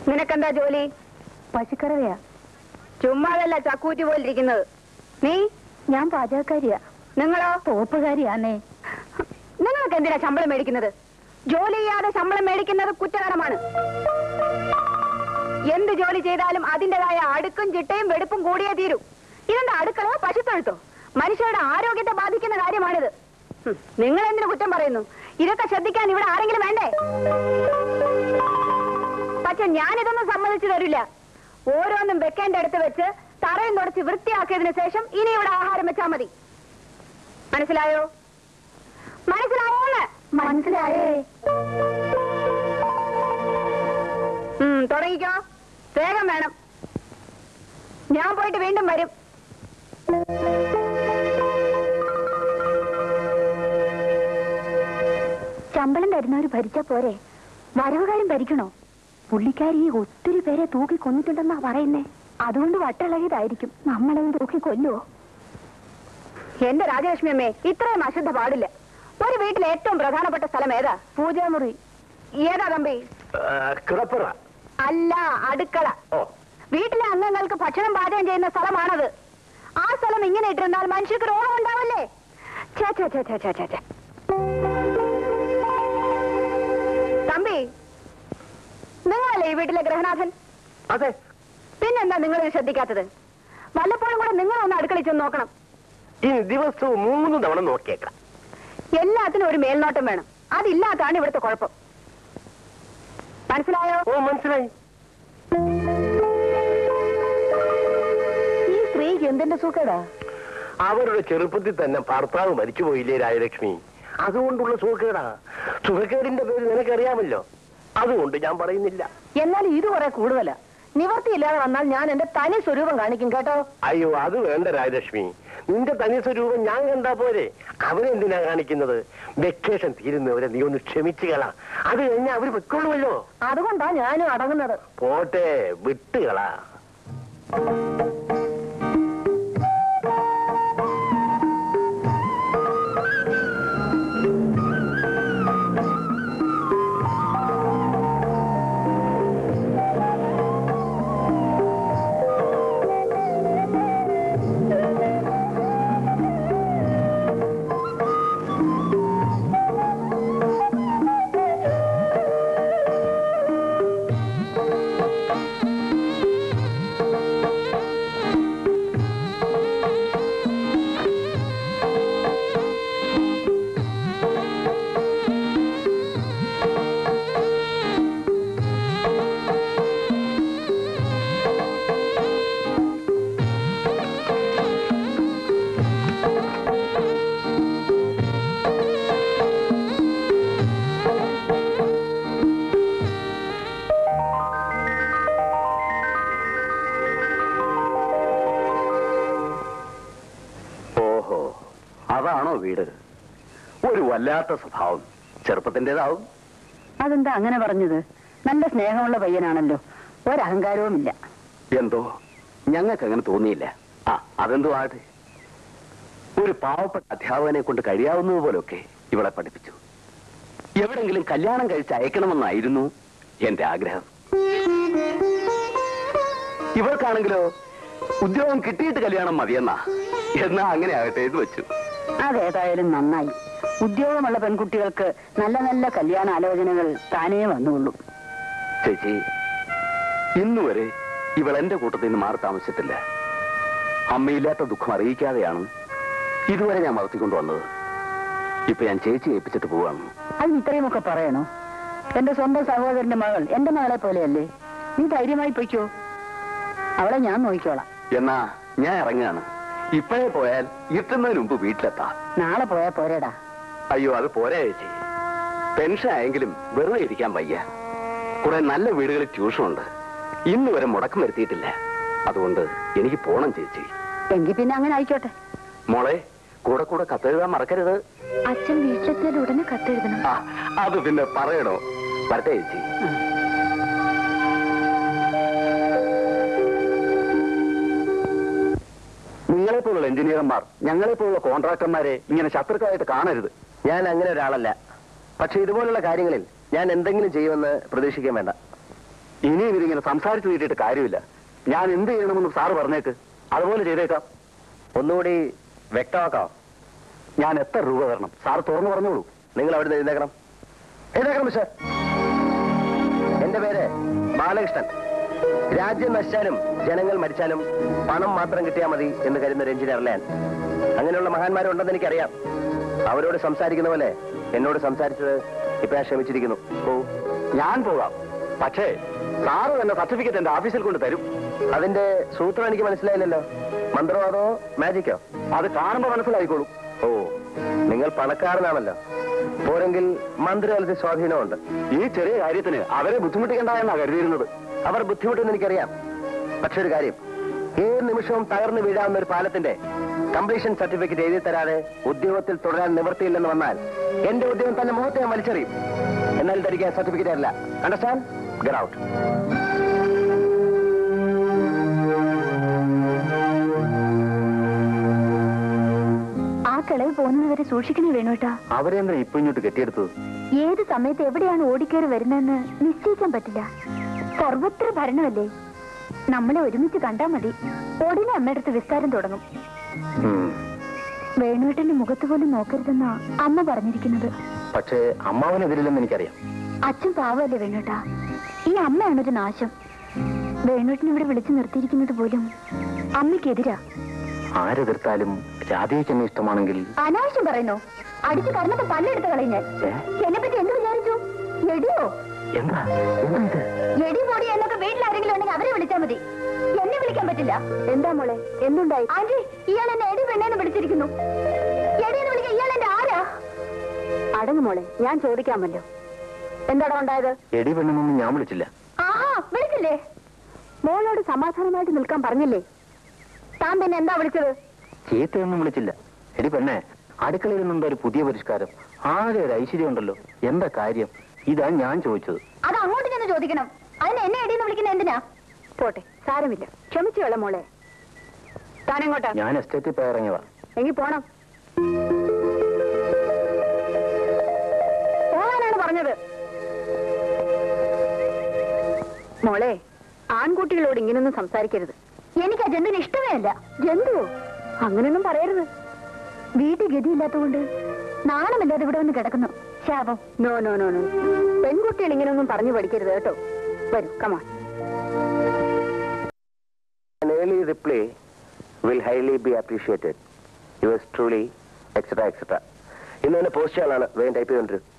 നിനക്കെന്താ ജോലി പശുക്കറവയാ ചുമ്മാതല്ല ചക്കൂറ്റി പോലിരിക്കുന്നത് നീ ഞാൻ പാചകക്കാരിയാ നിങ്ങളോ തോപ്പുകാരിയാന്നേ നിങ്ങൾക്ക് എന്തിനാ ശമ്പളം മേടിക്കുന്നത് ജോലി ചെയ്യാതെ ശമ്പളം മേടിക്കുന്നത് കുറ്റകരമാണ് എന്ത് ജോലി ചെയ്താലും അതിന്റേതായ അടുക്കും ചിട്ടയും വെടുപ്പും കൂടിയേ തീരൂ ഇതെന്താ അടുക്കളയോ പശുത്തൊഴുത്തോ മനുഷ്യരുടെ ആരോഗ്യത്തെ ബാധിക്കുന്ന കാര്യമാണിത് ഹും, നിങ്ങൾ എന്തിനു കുറ്റം പറയുന്നു ഇതൊക്കെ ശ്രദ്ധിക്കാൻ ഇവിടെ ആരെങ്കിലും വേണ്ടേ പക്ഷെ ഞാനിതൊന്നും സമ്മതിച്ചു തരില്ല ഓരോന്നും വെക്കേണ്ട അടുത്ത് വെച്ച് തറയും തുടച്ച് വൃത്തിയാക്കിയതിനു ശേഷം ഇനി ഇവിടെ ആഹാരം വെച്ചാ മതി മനസ്സിലായോ മനസ്സിലായോന്ന് മനസ്സിലായേ ഉം, തുടങ്ങിക്കോ വേഗം വേണം ഞാൻ പോയിട്ട് വീണ്ടും വരും ശമ്പളം തരുന്നവര് ഭരിച്ചാ പോരെ വരവുകാരും ഭരിക്കണോ പുള്ളിക്കാരി ഒത്തിരി പേരെ തൂക്കി കൊന്നിട്ടുണ്ടെന്നാ പറയുന്നേ അതുകൊണ്ട് വട്ടിളകിയതായിരിക്കും നമ്മളത് തൂക്കി കൊല്ലുവോ എന്റെ രാജലക്ഷ്മി അമ്മേ ഇത്രയും അശുദ്ധ പാടില്ല ഒരു വീട്ടിലെ ഏറ്റവും പ്രധാനപ്പെട്ട സ്ഥലം ഏതാ പൂജാമുറി ഏതാ തമ്പി കിടപ്പറ അല്ല അടുക്കള ഓ വീട്ടിലെ അംഗങ്ങൾക്ക് ഭക്ഷണം പാചകം ചെയ്യുന്ന സ്ഥലമാണത് ആ സ്ഥലം ഇങ്ങനെ ഇട്ടിരുന്നാൽ മനുഷ്യർക്ക് രോഗം ഉണ്ടാവില്ലേ ഛേ, ഛേ, ഛേ, ഛേ, ഛേ, ഛേ, ഛേ. തമ്പി നിങ്ങളല്ലേ ഈ വീട്ടിലെ ഗ്രഹനാഥൻ അതെ പിന്നെന്താ നിങ്ങൾ ഇത് ശ്രദ്ധിക്കാത്തത് വല്ലപ്പോഴും കൂടെ നിങ്ങൾ ഒന്ന് അടുക്കളയിൽ ചെന്ന് നോക്കണം ഇനി ദിവസവും മൂന്ന് തവണ നോക്കിയേക്കാം എല്ലാത്തിനും ഒരു മേൽനോട്ടം വേണം അതില്ലാത്താണ് ഇവിടുത്തെ കുഴപ്പം മനസ്സിലായോ ഓ മനസ്സിലായി ഈ സ്ത്രീക്ക് എന്തിന്റെ സുഖടാ അവരുടെ ചെറുപ്പത്തിൽ തന്നെ ഭർത്താവ് മരിച്ചുപോയില്ലേ രാജലക്ഷ്മി അതുകൊണ്ടുള്ള സുഖക്കേടാ സുഖക്കേടിന്റെ പേര് നിനക്കറിയാമല്ലോ അതുകൊണ്ട് ഞാൻ പറയുന്നില്ല എന്നാൽ ഇത് കുറെ കൂടുതലാ നിവർത്തിയില്ലാതെ വന്നാൽ ഞാൻ എന്റെ തനി സ്വരൂപം കാണിക്കും കേട്ടോ അയ്യോ അത് വേണ്ട രാജലക്ഷ്മി നിന്റെ തനി സ്വരൂപം ഞാൻ കണ്ടാ പോരെ അവരെന്തിനാ കാണിക്കുന്നത് വെക്കേഷൻ തീരുന്നവരെ നീ ഒന്ന് ക്ഷമിച്ചു കള അത് കഴിഞ്ഞാൽ അവര് വെക്കൊള്ളുമല്ലോ അതുകൊണ്ടാ ഞാനും അടങ്ങുന്നത് പോട്ടെ വിട്ടുകള ഓഹോ അതാണോ വീട് ഒരു വല്ലാത്ത സ്വഭാവം ചെറുപ്പത്തിൻ്റെതാവും അതെന്താ അങ്ങനെ പറഞ്ഞത് നല്ല സ്നേഹമുള്ള പയ്യനാണല്ലോ ഒരഹങ്കാരവുമില്ല എന്തോ ഞങ്ങൾക്ക് അങ്ങനെ തോന്നിയില്ല ആ അതെന്തോ ആട്ടെ ഒരു പാവപ്പെട്ട അധ്യാപകനെ കൊണ്ട് കഴിയാവുന്നത് പോലൊക്കെ ഇവളെ പഠിപ്പിച്ചു എവിടെങ്കിലും കല്യാണം കഴിച്ച് അയക്കണമെന്നായിരുന്നു എന്റെ ആഗ്രഹം ഇവൾക്കാണെങ്കിലോ ഉദ്യോഗം കിട്ടിയിട്ട് കല്യാണം മതിയെന്നാ എന്നാ അങ്ങനെ ആകട്ടെ എന്ന് വെച്ചു അതേതായാലും നന്നായി ഉദ്യോഗമുള്ള പെൺകുട്ടികൾക്ക് നല്ല നല്ല കല്യാണ ആലോചനകൾ താനേ വന്നുള്ളൂ ചേച്ചി ഇന്നുവരെ ഇവൾ എന്റെ കൂട്ടത്തിൽ നിന്ന് മാറി താമസിച്ചിട്ടില്ല അമ്മയില്ലാത്ത ദുഃഖം അറിയിക്കാതെയാണ് ഇതുവരെ ഞാൻ വളർത്തിക്കൊണ്ടുവന്നത് ഇപ്പൊ ഞാൻ ചേച്ചി ഏൽപ്പിച്ചിട്ട് പോവാണ് അതിന് ഇത്രയുമൊക്കെ പറയണോ എന്റെ സ്വന്തം സഹോദരന്റെ മകൾ എന്റെ മകളെ പോലെയല്ലേ നീ ധൈര്യമായി പൊയ്ക്കോ അവളെ ഞാൻ നോക്കിക്കോളാം എന്നാ ഞാൻ ഇറങ്ങാണ് ഇപ്പോഴേ പോയാൽ ഇരുട്ടുന്നതിന് മുമ്പ് വീട്ടിലെത്താം നാളെ പോയാ പോരേടാ അയ്യോ അത് പോരാ ചേച്ചി പെൻഷൻ ആയെങ്കിലും വെറുതെ ഇരിക്കാൻ വയ്യ കുറെ നല്ല വീടുകളിൽ ട്യൂഷനുണ്ട് ഇന്ന് വരെ മുടക്കം വരുത്തിയിട്ടില്ല അതുകൊണ്ട് എനിക്ക് പോണം ചേച്ചി എങ്കിൽ പിന്നെ അങ്ങനെ ആയിക്കോട്ടെ മോളെ കൂടെ കൂടെ കത്തെഴുതാൻ മറക്കരുത് അച്ഛൻ വീട്ടിലെത്തിയാൽ ഉടനെ കത്തെഴുതണം ആ, അത് പിന്നെ പറയണോ വരട്ടെ ചേച്ചി നിങ്ങളെ പോലുള്ള എഞ്ചിനീയർമാർ ഞങ്ങളെ പോലുള്ള കോൺട്രാക്ടർമാരെ ഇങ്ങനെ ശത്രുക്കളായിട്ട് കാണരുത് ഞാൻ അങ്ങനെ ഒരാളല്ല പക്ഷെ ഇതുപോലുള്ള കാര്യങ്ങളിൽ ഞാൻ എന്തെങ്കിലും ചെയ്യുമെന്ന് പ്രതീക്ഷിക്കാൻ വേണ്ട ഇനി ഇവരിങ്ങനെ സംസാരിച്ചു തീട്ടിട്ട് കാര്യമില്ല ഞാൻ എന്ത് ചെയ്യണമെന്ന് സാറ് പറഞ്ഞേക്ക് അതുപോലെ ചെയ്തേക്കാം ഒന്നുകൂടി വ്യക്തമാക്കാം ഞാൻ എത്ര രൂപ തരണം സാറ് തുറന്നു പറഞ്ഞോളൂ നിങ്ങൾ അവിടെ എഴുന്നേക്കണം എഴുന്നേക്കണം മിസ്റ്റർ എന്റെ പേര് ബാലകൃഷ്ണൻ രാജ്യം നശിച്ചാലും ജനങ്ങൾ മരിച്ചാലും പണം മാത്രം കിട്ടിയാൽ മതി എന്ന് കരുതുന്ന ഒരു എഞ്ചിനീയർ ഞാൻ അങ്ങനെയുള്ള മഹാന്മാരുണ്ടെന്ന് എനിക്കറിയാം അവരോട് സംസാരിക്കുന്ന പോലെ എന്നോട് സംസാരിച്ചത് ഇപ്പൊ ഞാൻ ക്ഷമിച്ചിരിക്കുന്നു ഓ ഞാൻ പോകാം പക്ഷേ സാറ് തന്നെ സർട്ടിഫിക്കറ്റ് എന്റെ ഓഫീസിൽ കൊണ്ട് തരും അതിന്റെ സൂത്രം എനിക്ക് മനസ്സിലായില്ലല്ലോ മന്ത്രവാദമോ മാജിക്കോ അത് കാണുമ്പോ മനസ്സിലായിക്കോളൂ ഓ നിങ്ങൾ പണക്കാരനാണല്ലോ പോരെങ്കിൽ മന്ത്രിതലത്തിൽ സ്വാധീനമുണ്ട് ഈ ചെറിയ കാര്യത്തിന് അവരെ ബുദ്ധിമുട്ടിക്കണ്ട എന്നാ കരുതിയിരുന്നത് അവർ ബുദ്ധിമുട്ടെന്ന് എനിക്കറിയാം പക്ഷെ ഒരു കാര്യം ഏത് നിമിഷവും തകർന്നു വീഴാവുന്ന ഒരു പാലത്തിന്റെ കംപ്ലീഷൻ സർട്ടിഫിക്കറ്റ് എഴുതി തരാതെ ഉദ്യോഗത്തിൽ തുടരാൻ നിവൃത്തിയില്ലെന്ന് വന്നാൽ എന്റെ ഉദ്യോഗം തന്നെ മുഖത്തെ ഞാൻ വലിച്ചെറിയും എന്നാൽ ധരിക്കാൻ സർട്ടിഫിക്കറ്റ് അല്ല അണ്ടർസ്റ്റാൻഡ് ഗെറ്റ് ഔട്ട് ആ കിളവ് പോകുന്നതുവരെ സൂക്ഷിക്കണേ വേണോട്ടാ അവരെന്താ ഇപ്പൊ ഇങ്ങോട്ട് കെട്ടിയെടുത്തത് ഏത് സമയത്ത് എവിടെയാണ് ഓടിക്കേറി വരുന്നതെന്ന് നിശ്ചയിക്കാൻ പറ്റില്ല സർവത്ര ഭരണമല്ലേ നമ്മളെ ഒരുമിച്ച് കണ്ടാ മതി ഉടനെ അമ്മയടുത്ത് വിസ്താരം തുടങ്ങും വേണുവേട്ടന്റെ മുഖത്ത് പോലും നോക്കരുതെന്നാ അമ്മ പറഞ്ഞിരിക്കുന്നത് പക്ഷേ അമ്മാവനെതിരില്ലെന്ന് എനിക്കറിയാം അച്ഛൻ പാവല്ലേ വേണുവേട്ടാ ഈ അമ്മയാണൊരു നാശം വേണുവേട്ടനെ ഇവിടെ വിളിച്ചു നിർത്തിയിരിക്കുന്നത് പോലും അമ്മയ്ക്കെതിരാ ആരെതിർത്താലും രാധേച്ചെന്നെ ഇഷ്ടമാണെങ്കിൽ അനാവശ്യം പറയുന്നു അടിച്ചു കർണത്തെ പല്ലെടുത്ത് കളഞ്ഞാൽ ഏ? എന്നെ പറ്റി എന്ത് വിചാരിച്ചു എടിയോ എന്താ എന്താ ഇത് എടി പൊടി എന്നൊക്കെ വീട്ടിൽ ആരെങ്കിലും ഉണ്ടെങ്കിൽ അവരെ വിളിച്ചാൽ മതി എന്നെ വിളിക്കാൻ പറ്റില്ല എന്താ മോളെ എന്തുണ്ടായി ആന്റി ഇയാൾ എന്നെ എടി പെണ്ണേന്ന് വിളിച്ചിരിക്കുന്നു എടി എന്ന് വിളിക്കാൻ ഇയാൾ എന്റെ ആരാ അടങ്ങ് മോളെ ഞാൻ ചോദിക്കാമല്ലോ എന്താടാ ഉണ്ടായത് എടി പെണ്ണെന്നൊന്നും ഞാൻ വിളിച്ചില്ല ആഹാ വിളിച്ചില്ലേ മോളോട് സമാധാനമായിട്ട് നിൽക്കാൻ പറഞ്ഞില്ലേ താൻ പിന്നെ എന്താ വിളിച്ചത് ചീത്തയൊന്നും വിളിച്ചില്ല എടി പെണ്ണെ അടുക്കളയിൽ നിന്നുണ്ടോ ഒരു പുതിയ പരിഷ്കാരം ആകെ ഒരു ഐശ്വര്യം ഉണ്ടല്ലോ എന്താ കാര്യം ഇതാ ഞാൻ ചോദിച്ചത് അത് അങ്ങോട്ട് ചെന്ന് ചോദിക്കണം അതിന് എന്നെ എടിയെന്ന് വിളിക്കുന്ന എന്തിനാ പോട്ടെ സാരമില്ല ക്ഷമിച്ചോളെ മോളെ താനെങ്ങോട്ടാ ഞാൻ എസ്റ്റേറ്റിൽ പോയി ഇറങ്ങിയതാ എങ്കിൽ പോണം പോകാനാണ് പറഞ്ഞത് മോളെ ആൺകുട്ടികളോട് ഇങ്ങനൊന്നും സംസാരിക്കരുത് എനിക്ക് ആ ജന്തുവിന് ഇഷ്ടമേ അല്ല ജന്തു അങ്ങനെയൊന്നും പറയരുത് വീട്ടിൽ ഗതിയില്ലാത്തതുകൊണ്ട് നാണമില്ലാതെ ഇവിടെ വന്ന് കിടക്കുന്നു ശാപം നോ നോ നോ നോ പെൺകുട്ടികൾ ഇങ്ങനെയൊന്നും പറഞ്ഞു പഠിക്കരുത് കേട്ടോ വരൂ കമാ An early reply will highly be appreciated. Yours truly, etc. etc. ഇന്ന് തന്നെ പോസ്റ്റ് ചെയ്യാനാണ് വേഗം ടൈപ്പ് ചെയ്തോണ്ടിരും